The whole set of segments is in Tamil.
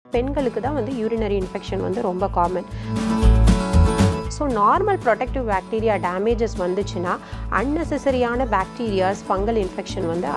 பெண்களுக்கு தான் வந்து யூரினரி இன்ஃபெக்ஷன் வந்து ரொம்ப common so normal protective bacteria damages வந்துச்சுன்னா அன்னெசரியான பாக்டீரியாஸ் ஃபங்கல் இன்ஃபெக்ஷன் வந்து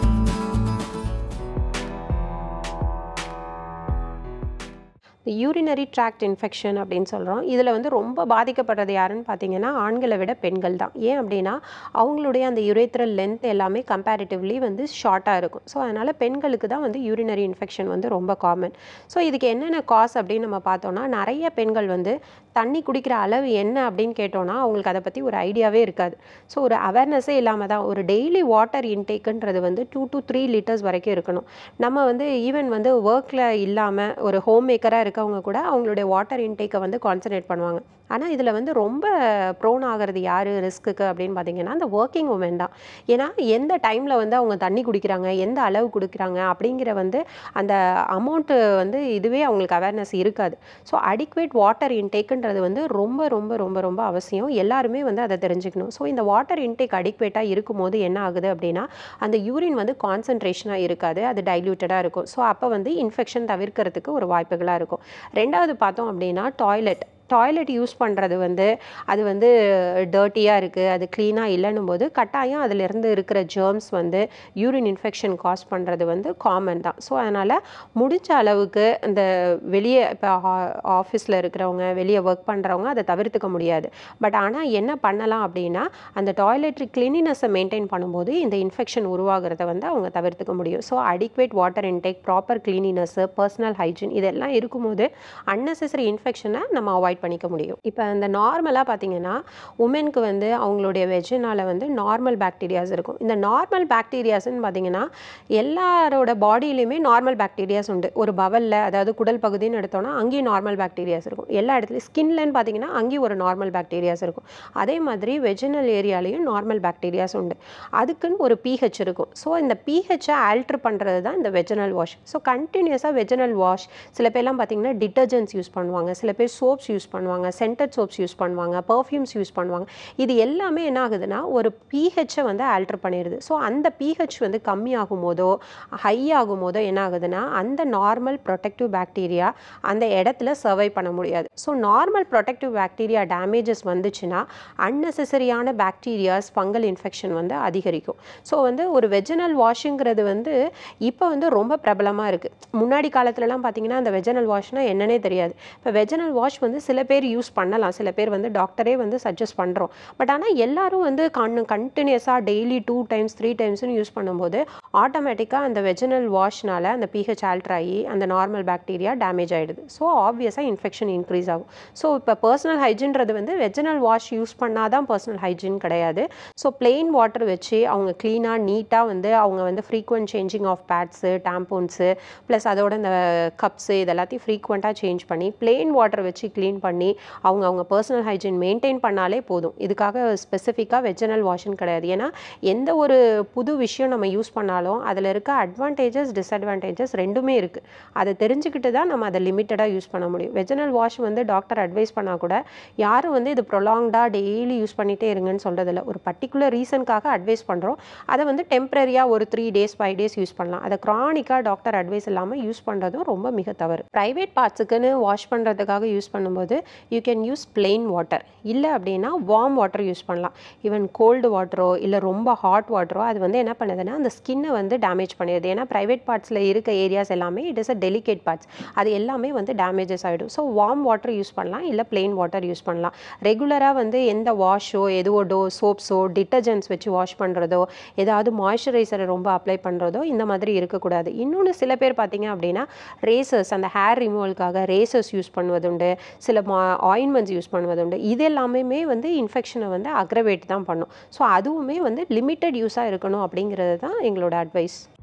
இந்த யூரினரி ட்ராக்ட் இன்ஃபெக்ஷன் அப்படின்னு சொல்கிறோம் இதில் வந்து ரொம்ப பாதிக்கப்படுறது யாருன்னு பார்த்தீங்கன்னா ஆண்களை விட பெண்கள் தான் ஏன் அப்படின்னா அவங்களுடைய அந்த யுரேத்ரல் லென்த் எல்லாமே கம்பேரிட்டிவ்லி வந்து ஷார்ட்டாக இருக்கும் ஸோ அதனால் பெண்களுக்கு தான் வந்து யூரினரி இன்ஃபெக்ஷன் வந்து ரொம்ப காமன் ஸோ இதுக்கு என்னென்ன காஸ் அப்படின்னு நம்ம பார்த்தோம்னா நிறைய பெண்கள் வந்து தண்ணி குடிக்கிற அளவு என்ன அப்படின்னு கேட்டோன்னா அவங்களுக்கு அதை பற்றி ஒரு ஐடியாவே இருக்காது ஸோ ஒரு அவேர்னஸே இல்லாமல் தான் ஒரு டெய்லி வாட்டர் இன்டேக்குன்றது வந்து டூ டு த்ரீ லிட்டர்ஸ் வரைக்கும் இருக்கணும் நம்ம வந்து ஈவன் வந்து ஒர்க்கில் இல்லாமல் ஒரு ஹோம் மேக்கராக இருக்கவங்க கூட அவங்களுடைய வாட்டர் இன்டேக்கை வந்து கான்சன்ட்ரேட் பண்ணுவாங்க ஆனால் இதில் வந்து ரொம்ப ப்ரோன் ஆகிறது யார் ரிஸ்க்குக்கு அப்படின்னு பார்த்தீங்கன்னா அந்த ஒர்க்கிங் உமன் தான் ஏன்னா எந்த டைமில் வந்து அவங்க தண்ணி குடிக்கிறாங்க எந்த அளவு குடிக்கிறாங்க அப்படிங்கிற வந்து அந்த அமௌண்ட்டு வந்து இதுவே அவங்களுக்கு அவேர்னஸ் இருக்காது ஸோ அடிக்குவேட் வாட்டர் இன்டேக்குன்றது வந்து ரொம்ப ரொம்ப ரொம்ப ரொம்ப அவசியம் எல்லாருமே வந்து அதை தெரிஞ்சுக்கணும் ஸோ இந்த வாட்டர் இன்டேக் அடிக்குவேட்டாக இருக்கும்போது என்ன ஆகுது அப்படின்னா அந்த யூரின் வந்து கான்சன்ட்ரேஷனாக இருக்காது அது டைல்யூட்டடாக இருக்கும் ஸோ அப்போ வந்து இன்ஃபெக்ஷன் தவிர்க்கிறதுக்கு ஒரு வாய்ப்புகளாக இருக்கும் ரெண்டாவது பார்த்தோம் அப்படின்னா டாய்லெட் டாய்லெட் யூஸ் பண்ணுறது வந்து அது வந்து டர்ட்டியாக இருக்குது அது க்ளீனாக இல்லைன்னும் போது கட்டாயம் அதிலிருந்து இருக்கிற ஜேர்ம்ஸ் வந்து யூரின் இன்ஃபெக்ஷன் காஸ் பண்ணுறது வந்து காமன் தான் ஸோ அதனால் முடிஞ்ச அளவுக்கு இந்த வெளியே இப்போ ஆஃபீஸில் இருக்கிறவங்க வெளியே ஒர்க் பண்ணுறவங்க அதை தவிர்த்துக்க முடியாது பட் ஆனால் என்ன பண்ணலாம் அப்படின்னா அந்த டாய்லெட்ரி கிளீனினஸை மெயின்டைன் பண்ணும்போது இந்த இன்ஃபெக்ஷன் உருவாகிறத வந்து அவங்க தவிர்த்துக்க முடியும் so adequate water intake proper cleanliness personal hygiene இதெல்லாம் இருக்கும்போது அன்னெசரி இன்ஃபெக்ஷனை நம்ம அவாய்ட் பண்ணிக்க முடியும் இப்போ இந்த நார்மலாக பார்த்தீங்கன்னா உமனுக்கு வந்து அவங்களுடைய வெஜினால் வந்து நார்மல் பாக்டீரியாஸ் இருக்கும் இந்த நார்மல் பாக்டீரியாஸ்ன்னு பார்த்தீங்கன்னா எல்லாரோட பாடியிலையுமே நார்மல் பாக்டீரியாஸ் உண்டு ஒரு பவலில் அதாவது குடல் பகுதின்னு எடுத்தோம்னா அங்கேயும் நார்மல் பாக்டீரியாஸ் இருக்கும் எல்லா இடத்துலையும் ஸ்கின்லன்னு பார்த்தீங்கன்னா அங்கேயும் ஒரு நார்மல் பாக்டீரியாஸ் இருக்கும் அதே மாதிரி வெஜினல் ஏரியாலையும் நார்மல் பாக்டீரியாஸ் உண்டு அதுக்குன்னு ஒரு பிஹெச் இருக்கும் ஸோ இந்த பிஹெச்சை ஆல்ட்ரு பண்ணுறது தான் இந்த வெஜினல் வாஷ் ஸோ கண்டினியூஸாக வெஜினல் வாஷ் சில பேர்லாம் பார்த்தீங்கன்னா டிட்டர்ஜென்ட்ஸ் யூஸ் பண்ணுவாங்க சில பேர் சோப்ஸ் யூஸ் பண்ணுவாங்க சென்டட் சோப்ஸ் யூஸ் பண்ணுவாங்க பர்ஃப்யூம்ஸ் யூஸ் பண்ணுவாங்க இது எல்லாமே என்ன ஆகுதுன்னா ஒரு பிஹெச்சை வந்து ஆல்ட்ரு பண்ணிடுது ஸோ அந்த பிஹெச் வந்து கம்மியாகும் போதோ ஹை ஆகும் போதோ என்ன ஆகுதுன்னா அந்த நார்மல் ப்ரொடெக்டிவ் பாக்டீரியா அந்த இடத்துல சர்வை பண்ண முடியாது so normal protective bacteria damages வந்துச்சுன்னா அன்னெசரியான பாக்டீரியாஸ் ஃபங்கல் இன்ஃபெக்ஷன் வந்து அதிகரிக்கும் ஸோ வந்து ஒரு வெஜினல் வாஷுங்கிறது வந்து இப்போ வந்து ரொம்ப பிரபலமாக இருக்குது முன்னாடி காலத்துலலாம் பார்த்தீங்கன்னா அந்த வெஜினல் வாஷ்னால் என்னன்னே தெரியாது இப்போ வெஜினல் வாஷ் வந்து சில பேர் யூஸ் பண்ணலாம் சில பேர் வந்து டாக்டரே வந்து சஜஸ்ட் பண்ணுறோம் பட் ஆனால் எல்லாரும் வந்து கண் கண்டினியூஸாக டெய்லி டூ டைம்ஸ் த்ரீ டைம்ஸ்னு யூஸ் பண்ணும்போது ஆட்டோமேட்டிக்காக அந்த வெஜினல் வாஷ்னால அந்த பிஹெச் ஆல்ட்ரு ஆகி அந்த நார்மல் பாக்டீரியா டேமேஜ் ஆகிடுது ஸோ ஆப்வியஸாக இன்ஃபெக்ஷன் இன்க்ரீஸ் ஆகும் ஸோ இப்போ பர்சனல் ஹைஜின்றது வந்து வெஜினல் வாஷ் யூஸ் பண்ணால் தான் பர்சனல் ஹைஜின் கிடையாது ஸோ பிளெயின் வாட்டர் வச்சு அவங்க க்ளீனாக நீட்டாக வந்து அவங்க வந்து frequent changing of pads tampons plus அதோட இந்த கப்ஸு இதெல்லாத்தையும் ஃப்ரீக்வெண்ட்டாக சேஞ்ச் பண்ணி பிளெயின் வாட்டர் வச்சு க்ளீன் பண்ணி அவங்க அவங்க பர்சனல் ஹைஜீன் மெயின்டைன் பண்ணாலே போதும் இதுக்காக ஸ்பெசிஃபிக்காக வெஜினல் வாஷன் கிடையாது ஏன்னா எந்த ஒரு புது விஷயம் நம்ம யூஸ் பண்ணாலும் அதில் இருக்க அட்வான்டேஜஸ் டிஸ்அட்வான்டேஜஸ் ரெண்டுமே இருக்குது அதை தெரிஞ்சுக்கிட்டு தான் நம்ம அதை லிமிட்டடாக யூஸ் பண்ண முடியும் வெஜினல் வாஷ் வந்து டாக்டர் அட்வைஸ் பண்ணால் கூட யாரும் வந்து இது ப்ரொலாங்டாக டெய்லி யூஸ் பண்ணிகிட்டே இருங்கன்னு சொல்கிறதில்ல ஒரு பர்டிகுலர் ரீசனுக்காக அட்வைஸ் பண்ணுறோம் அதை வந்து டெம்பரரியாக ஒரு three days five days use பண்ணலாம் அதை க்ரானிக்காக டாக்டர் அட்வைஸ் இல்லாமல் யூஸ் பண்ணுறதும் ரொம்ப மிக தவறு ப்ரைவேட் பார்ட்ஸுக்குன்னு வாஷ் பண்ணுறதுக்காக யூஸ் பண்ணும்போது you can use plain water இல்லை அப்படின்னா வார்ம் வாட்டர் யூஸ் பண்ணலாம் ஈவன் கோல்டு வாட்டரோ இல்லை ரொம்ப ஹாட் வாட்டரோ அது வந்து என்ன பண்ணுதுன்னா அந்த ஸ்கின்னை வந்து டேமேஜ் பண்ணிடுது ஏன்னா ப்ரைவேட் பார்ட்ஸில் இருக்க ஏரியாஸ் எல்லாமே it is a delicate parts அது எல்லாமே வந்து டேமேஜஸ் ஆகிடும் ஸோ வார்ம் வாட்டர் யூஸ் பண்ணலாம் இல்லை பிளெயின் வாட்டர் யூஸ் பண்ணலாம் ரெகுலராக வந்து எந்த வாஷோ எதுவோடோ சோப்ஸோ டிட்டர்ஜென்ட்ஸ் வச்சு வாஷ் பண்ணுறதோ ஏதாவது மாய்ஸ்சரைசரை ரொம்ப அப்ளை பண்ணுறதோ இந்த மாதிரி இருக்கக்கூடாது இன்னொன்று சில பேர் பார்த்தீங்க அப்படின்னா ரேசர்ஸ் அந்த ஹேர் ரிமூவலுக்காக ரேசர்ஸ் யூஸ் பண்ணுவதுண்டு சில மா ஆயின்மெண்ட்ஸ் யூஸ் பண்ணுவதுண்டு இது எல்லாமே வந்து இன்ஃபெக்ஷனை வந்து அக்ரவேட் தான் பண்ணும் ஸோ அதுவுமே வந்து லிமிட்டட் யூஸாக இருக்கணும் அப்படிங்கிறது தான் எங்களோட அட்வைஸ்